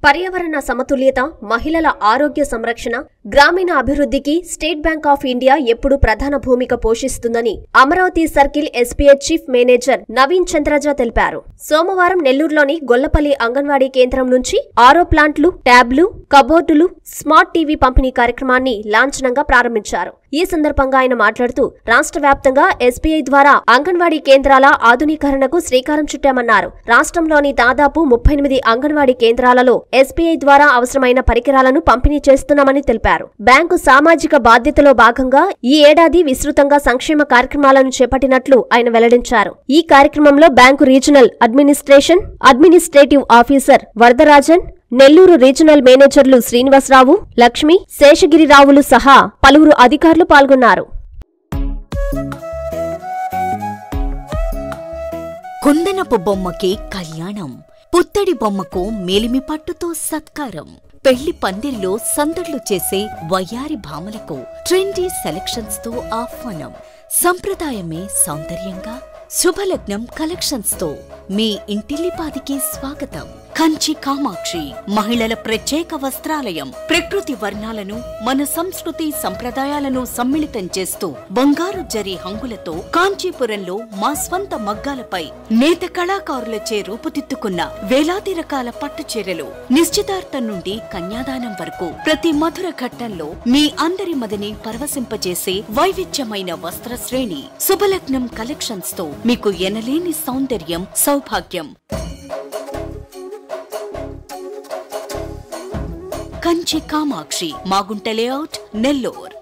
పర్యావరణ సమతుల్యత మహిళల ఆరోగ్య సంరక్షణ గ్రామీణ అభివృద్ధికి స్టేట్ బ్యాంక్ ఆఫ్ ఇండియా ఎప్పుడూ ప్రధాన భూమిక పోషిస్తుందని Amaravati circle SBI chief manager Naveen Chandraja తెలిపారు సోమవారం నెల్లూరులోని గొల్లపల్లి అంగన్వాడీ కేంద్రం నుంచి ఆరో ప్లాంట్లు ట్యాబ్లు కబోర్డులు స్మార్ట్ టీవీ పంపిణీ కార్యక్రమాన్ని లాంఛనంగా ప్రారంభించారు ఈ సందర్భంగా ఆయన మాట్లాడుతూ రాష్ట్ర వ్యాప్తంగా ఎస్బీఐ ద్వారా అంగన్వాడీ కేంద్రాల ఆధునీకరణకు శ్రీకారం చుట్టామన్నారు రాష్ట్రంలోని దాదాపు ముప్పై ఎనిమిది అంగన్వాడీ కేంద్రాలలో ఎస్బీఐ ద్వారా అవసరమైన పరికరాలను పంపిణీ చేస్తున్నామని తెలిపారు బ్యాంకు సామాజిక బాధ్యతలో భాగంగా ఈ ఏడాది విస్తృతంగా సంక్షేమ కార్యక్రమాలను చేపట్టినట్లు ఆయన వెల్లడించారు ఈ కార్యక్రమంలో bank regional administration administrative officer Varadarajan Nellore regional మేనేజర్లు శ్రీనివాసరావు లక్ష్మి శేషగిరిరావులు సహా పలువురు అధికారులు పాల్గొన్నారు కుందనపు బొమ్మకి కళ్యాణం పుత్తడి బొమ్మకు మేలిమి పట్టుతో సత్కారం పెళ్లి పందిరిలో సందడ్లు చేసే వయ్యారి భామలకు ట్రెండీ సెలక్షన్స్ తో ఆహ్వానం సంప్రదాయమే సౌందర్యంగా శుభలగ్నం కలెక్షన్స్ తో మీ ఇంటిల్లిపాదికి స్వాగతం కంచి కామాక్షి మహిళల ప్రత్యేక వస్త్రాలయం ప్రకృతి వర్ణాలను మన సంస్కృతి సంప్రదాయాలను సమ్మిళితం చేస్తూ బంగారు జరి హంగులతో కాంచీపురంలో మా స్వంత మగ్గాలపై నేత కళాకారులచే రూపుదిద్దుకున్న వేలాది రకాల పట్టు చీరలు నిశ్చితార్థం నుండి కన్యాదానం వరకు ప్రతి మధుర ఘట్టంలో మీ అందరి మదిని పరవశింపజేసే వైవిధ్యమైన వస్త్ర శ్రేణి శుభలగ్నం కలెక్షన్స్ తో మీకు ఎనలేని సౌందర్యం సౌభాగ్యం కంచి కామాక్షి మాగుంట లేఅవుట్ నెల్లూర్